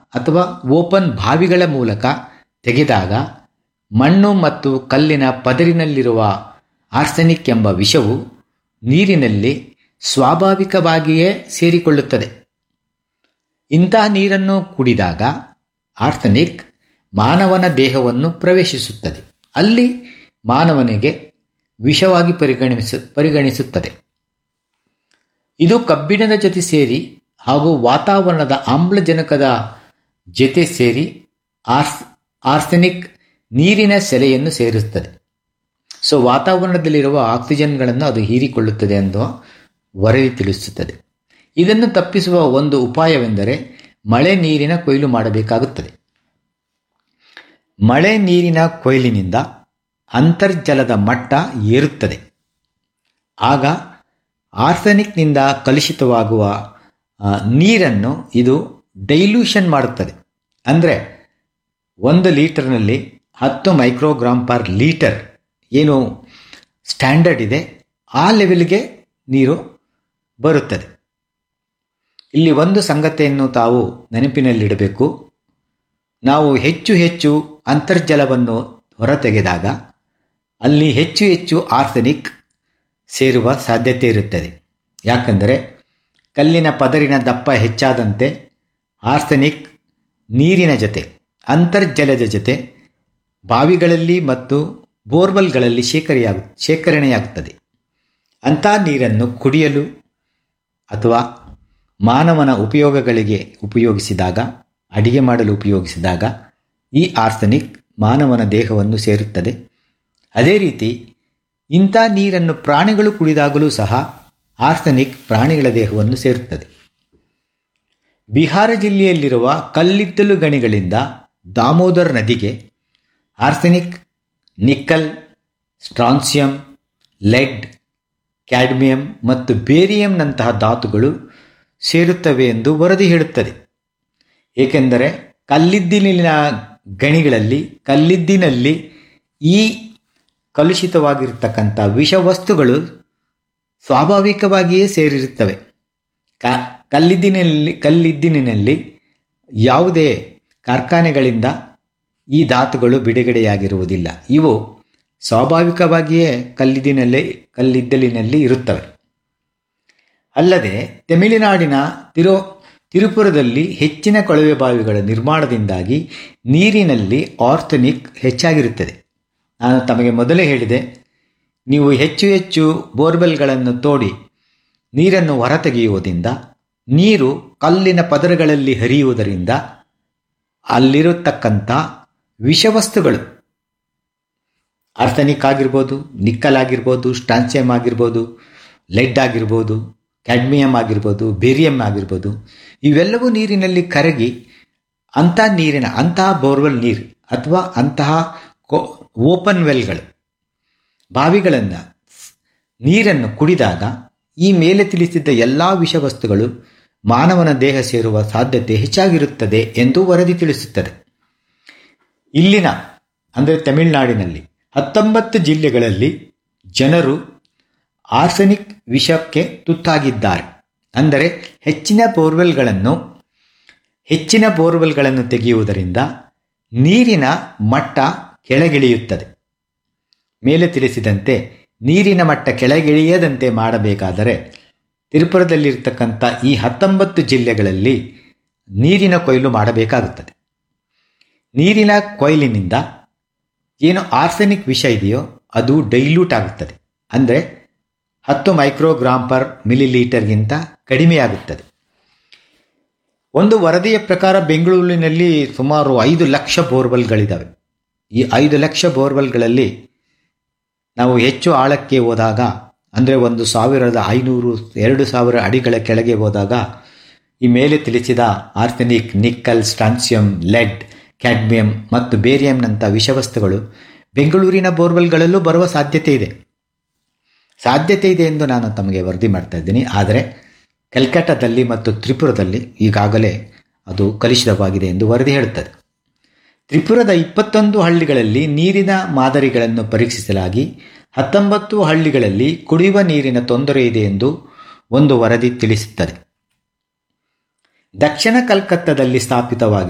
ಅಥವಾ ಓಪನ್ ಬಾವಿಗಳ ಮೂಲಕ ತೆಗೆದಾಗ ಮಣ್ಣು ಮತ್ತು ಕಲ್ಲಿನ ಪದರಿನಲ್ಲಿರುವ ಆರ್ಸೆನಿಕ್ ಎಂಬ ವಿಷವು ನೀರಿನಲ್ಲಿ ಸ್ವಾಭಾವಿಕವಾಗಿಯೇ ಸೇರಿಕೊಳ್ಳುತ್ತದೆ ಇಂತಹ ನೀರನ್ನು ಕುಡಿದಾಗ ಆರ್ಸೆನಿಕ್ ಮಾನವನ ದೇಹವನ್ನು ಪ್ರವೇಶಿಸುತ್ತದೆ ಅಲ್ಲಿ ಮಾನವನಿಗೆ ವಿಷವಾಗಿ ಪರಿಗಣಿಸ ಪರಿಗಣಿಸುತ್ತದೆ ಇದು ಕಬ್ಬಿಣದ ಜೊತೆ ಸೇರಿ ಹಾಗೂ ವಾತಾವರಣದ ಆಮ್ಲಜನಕದ ಜೊತೆ ಸೇರಿ ಆರ್ಸ್ ಆರ್ಸೆನಿಕ್ ನೀರಿನ ಸೆಲೆಯನ್ನು ಸೇರಿಸುತ್ತದೆ ಸೊ ವಾತಾವರಣದಲ್ಲಿರುವ ಆಕ್ಸಿಜನ್ಗಳನ್ನು ಅದು ಹೀರಿಕೊಳ್ಳುತ್ತದೆ ಎಂದು ವರದಿ ತಿಳಿಸುತ್ತದೆ ಇದನ್ನು ತಪ್ಪಿಸುವ ಒಂದು ಉಪಾಯವೆಂದರೆ ಮಳೆ ನೀರಿನ ಕೊಯ್ಲು ಮಾಡಬೇಕಾಗುತ್ತದೆ ಮಳೆ ನೀರಿನ ಕೊಯ್ಲಿನಿಂದ ಅಂತರ್ಜಲದ ಮಟ್ಟ ಏರುತ್ತದೆ ಆಗ ಆರ್ಸೆನಿಕ್ನಿಂದ ಕಲುಷಿತವಾಗುವ ಆ, ನೀರನ್ನು ಇದು ಡೈಲ್ಯೂಷನ್ ಮಾಡುತ್ತದೆ ಅಂದರೆ ಒಂದು ಲೀಟರ್ನಲ್ಲಿ ಹತ್ತು ಮೈಕ್ರೋಗ್ರಾಮ್ ಪರ್ ಲೀಟರ್ ಏನು ಸ್ಟ್ಯಾಂಡರ್ಡ್ ಇದೆ ಆ ಲೆವೆಲ್ಗೆ ನೀರು ಬರುತ್ತದೆ ಇಲ್ಲಿ ಒಂದು ಸಂಗತಿಯನ್ನು ತಾವು ನೆನಪಿನಲ್ಲಿಡಬೇಕು ನಾವು ಹೆಚ್ಚು ಹೆಚ್ಚು ಅಂತರ್ಜಲವನ್ನು ಹೊರತೆಗೆದಾಗ ಅಲ್ಲಿ ಹೆಚ್ಚು ಹೆಚ್ಚು ಆರ್ಸೆನಿಕ್ ಸೇರುವ ಸಾಧ್ಯತೆ ಇರುತ್ತದೆ ಯಾಕಂದರೆ ಕಲ್ಲಿನ ಪದರಿನ ದಪ್ಪ ಹೆಚ್ಚಾದಂತೆ ಆರ್ಸೆನಿಕ್ ನೀರಿನ ಜೊತೆ ಅಂತರ್ಜಲದ ಜೊತೆ ಬಾವಿಗಳಲ್ಲಿ ಮತ್ತು ಬೋರ್ವೆಲ್ಗಳಲ್ಲಿ ಶೇಖರೆಯಾಗು ಶೇಖರಣೆಯಾಗುತ್ತದೆ ಅಂಥ ನೀರನ್ನು ಕುಡಿಯಲು ಅಥವಾ ಮಾನವನ ಉಪಯೋಗಗಳಿಗೆ ಉಪಯೋಗಿಸಿದಾಗ ಅಡಿಗೆ ಮಾಡಲು ಉಪಯೋಗಿಸಿದಾಗ ಈ ಆರ್ಸೆನಿಕ್ ಮಾನವನ ದೇಹವನ್ನು ಸೇರುತ್ತದೆ ಅದೇ ರೀತಿ ಇಂಥ ನೀರನ್ನು ಪ್ರಾಣಿಗಳು ಕುಡಿದಾಗಲೂ ಸಹ ಆರ್ಸೆನಿಕ್ ಪ್ರಾಣಿಗಳ ದೇಹವನ್ನು ಸೇರುತ್ತದೆ ಬಿಹಾರ ಜಿಲ್ಲೆಯಲ್ಲಿರುವ ಕಲ್ಲಿದ್ದಲು ಗಣಿಗಳಿಂದ ದಾಮೋದರ್ ನದಿಗೆ arsenic nickel strontium lead cadmium ಮತ್ತು ಬೇರಿಯಂನಂತಹ ಧಾತುಗಳು ಸೇರುತ್ತವೆ ಎಂದು ವರದಿ ಹೇಳುತ್ತದೆ ಏಕೆಂದರೆ ಕಲ್ಲಿದ್ದಿಲಿನ ಗಣಿಗಳಲ್ಲಿ ಕಲ್ಲಿದ್ದಿನಲ್ಲಿ ಈ ಕಲುಷಿತವಾಗಿರ್ತಕ್ಕಂಥ ವಿಷವಸ್ತುಗಳು ಸ್ವಾಭಾವಿಕವಾಗಿಯೇ ಸೇರಿರುತ್ತವೆ ಕ ಕಲ್ಲಿದ್ದಿನಲ್ಲಿ ಕಲ್ಲಿದ್ದಿನಿನಲ್ಲಿ ಯಾವುದೇ ಕಾರ್ಖಾನೆಗಳಿಂದ ಈ ಧಾತುಗಳು ಬಿಡುಗಡೆಯಾಗಿರುವುದಿಲ್ಲ ಇವು ಸ್ವಾಭಾವಿಕವಾಗಿಯೇ ಕಲ್ಲಿದ್ದಿನಲ್ಲೇ ಕಲ್ಲಿದ್ದಲಿನಲ್ಲಿ ಇರುತ್ತವೆ ಅಲ್ಲದೆ ತಮಿಳುನಾಡಿನ ತಿರು ತಿರುಪುರದಲ್ಲಿ ಹೆಚ್ಚಿನ ಕೊಳವೆ ಬಾವಿಗಳ ನಿರ್ಮಾಣದಿಂದಾಗಿ ನೀರಿನಲ್ಲಿ ಆರ್ಥನಿಕ್ ಹೆಚ್ಚಾಗಿರುತ್ತದೆ ನಾನು ತಮಗೆ ಮೊದಲೇ ಹೇಳಿದೆ ನೀವು ಹೆಚ್ಚು ಹೆಚ್ಚು ಬೋರ್ವೆಲ್ಗಳನ್ನು ತೋಡಿ ನೀರನ್ನು ಹೊರತೆಗೆಯುವುದರಿಂದ ನೀರು ಕಲ್ಲಿನ ಪದರಗಳಲ್ಲಿ ಹರಿಯುವುದರಿಂದ ಅಲ್ಲಿರತಕ್ಕಂಥ ವಿಷವಸ್ತುಗಳು ಆರ್ಥನಿಕ್ ಆಗಿರ್ಬೋದು ನಿಕ್ಕಲ್ ಆಗಿರ್ಬೋದು ಸ್ಟಾನ್ಸಿಯಂ ಆಗಿರ್ಬೋದು ಲೆಡ್ ಆಗಿರ್ಬೋದು ಕ್ಯಾಡ್ಮಿಯಂ ಆಗಿರ್ಬೋದು ಬೇರಿಯಂ ಆಗಿರ್ಬೋದು ಇವೆಲ್ಲವೂ ನೀರಿನಲ್ಲಿ ಕರಗಿ ಅಂಥ ನೀರಿನ ಅಂತಹ ಬೋರ್ವೆಲ್ ನೀರು ಅಥವಾ ಅಂತಹ ಕೋ ಓಪನ್ ವೆಲ್ಗಳು ಬಾವಿಗಳನ್ನು ನೀರನ್ನು ಕುಡಿದಾಗ ಈ ಮೇಲೆ ತಿಳಿಸಿದ್ದ ಎಲ್ಲ ವಿಷವಸ್ತುಗಳು ಮಾನವನ ದೇಹ ಸೇರುವ ಸಾಧ್ಯತೆ ಹೆಚ್ಚಾಗಿರುತ್ತದೆ ಎಂದು ವರದಿ ತಿಳಿಸುತ್ತದೆ ಇಲ್ಲಿನ ಅಂದರೆ ತಮಿಳುನಾಡಿನಲ್ಲಿ ಹತ್ತೊಂಬತ್ತು ಜಿಲ್ಲೆಗಳಲ್ಲಿ ಜನರು ಆರ್ಸೆನಿಕ್ ವಿಷಕ್ಕೆ ತುತ್ತಾಗಿದ್ದಾರೆ ಅಂದರೆ ಹೆಚ್ಚಿನ ಬೋರ್ವೆಲ್ಗಳನ್ನು ಹೆಚ್ಚಿನ ಬೋರ್ವೆಲ್ಗಳನ್ನು ತೆಗೆಯುವುದರಿಂದ ನೀರಿನ ಮಟ್ಟ ಕೆಳಗಿಳಿಯುತ್ತದೆ ಮೇಲೆ ತಿಳಿಸಿದಂತೆ ನೀರಿನ ಮಟ್ಟ ಕೆಳಗಿಳಿಯದಂತೆ ಮಾಡಬೇಕಾದರೆ ತಿರುಪುರದಲ್ಲಿರ್ತಕ್ಕಂಥ ಈ ಹತ್ತೊಂಬತ್ತು ಜಿಲ್ಲೆಗಳಲ್ಲಿ ನೀರಿನ ಕೊಯ್ಲು ಮಾಡಬೇಕಾಗುತ್ತದೆ ನೀರಿನ ಕೊಯ್ಲಿನಿಂದ ಏನು ಆರ್ಸೆನಿಕ್ ವಿಷ ಇದೆಯೋ ಅದು ಡೈಲ್ಯೂಟ್ ಆಗುತ್ತದೆ ಅಂದರೆ ಹತ್ತು ಮೈಕ್ರೋಗ್ರಾಮ್ ಪರ್ ಮಿಲಿಲೀಟರ್ಗಿಂತ ಕಡಿಮೆಯಾಗುತ್ತದೆ ಒಂದು ವರದಿಯ ಪ್ರಕಾರ ಬೆಂಗಳೂರಿನಲ್ಲಿ ಸುಮಾರು ಐದು ಲಕ್ಷ ಬೋರ್ವೆಲ್ಗಳಿದ್ದಾವೆ ಈ ಐದು ಲಕ್ಷ ಬೋರ್ವೆಲ್ಗಳಲ್ಲಿ ನಾವು ಹೆಚ್ಚು ಆಳಕ್ಕೆ ಹೋದಾಗ ಅಂದರೆ ಒಂದು ಸಾವಿರದ ಐನೂರು ಎರಡು ಸಾವಿರ ಅಡಿಗಳ ಕೆಳಗೆ ಹೋದಾಗ ಈ ಮೇಲೆ ತಿಳಿಸಿದ arsenic nickel strontium lead cadmium ಮತ್ತು ಬೇರಿಯಂನಂಥ ವಿಷವಸ್ತುಗಳು ಬೆಂಗಳೂರಿನ ಬೋರ್ವೆಲ್ಗಳಲ್ಲೂ ಬರುವ ಸಾಧ್ಯತೆ ಇದೆ ಸಾಧ್ಯತೆ ಇದೆ ಎಂದು ನಾನು ತಮಗೆ ವರದಿ ಮಾಡ್ತಾ ಇದ್ದೀನಿ ಆದರೆ ಕಲ್ಕಟ್ಟಾದಲ್ಲಿ ಮತ್ತು ತ್ರಿಪುರದಲ್ಲಿ ಈಗಾಗಲೇ ಅದು ಕಲುಷಿತವಾಗಿದೆ ಎಂದು ವರದಿ ಹೇಳುತ್ತದೆ ತ್ರಿಪುರದ ಇಪ್ಪತ್ತೊಂದು ಹಳ್ಳಿಗಳಲ್ಲಿ ನೀರಿನ ಮಾದರಿಗಳನ್ನು ಪರೀಕ್ಷಿಸಲಾಗಿ ಹತ್ತೊಂಬತ್ತು ಹಳ್ಳಿಗಳಲ್ಲಿ ಕುಡಿಯುವ ನೀರಿನ ತೊಂದರೆ ಇದೆ ಎಂದು ಒಂದು ವರದಿ ತಿಳಿಸುತ್ತದೆ ದಕ್ಷಿಣ ಕಲ್ಕತ್ತಾದಲ್ಲಿ ಸ್ಥಾಪಿತವಾಗಿ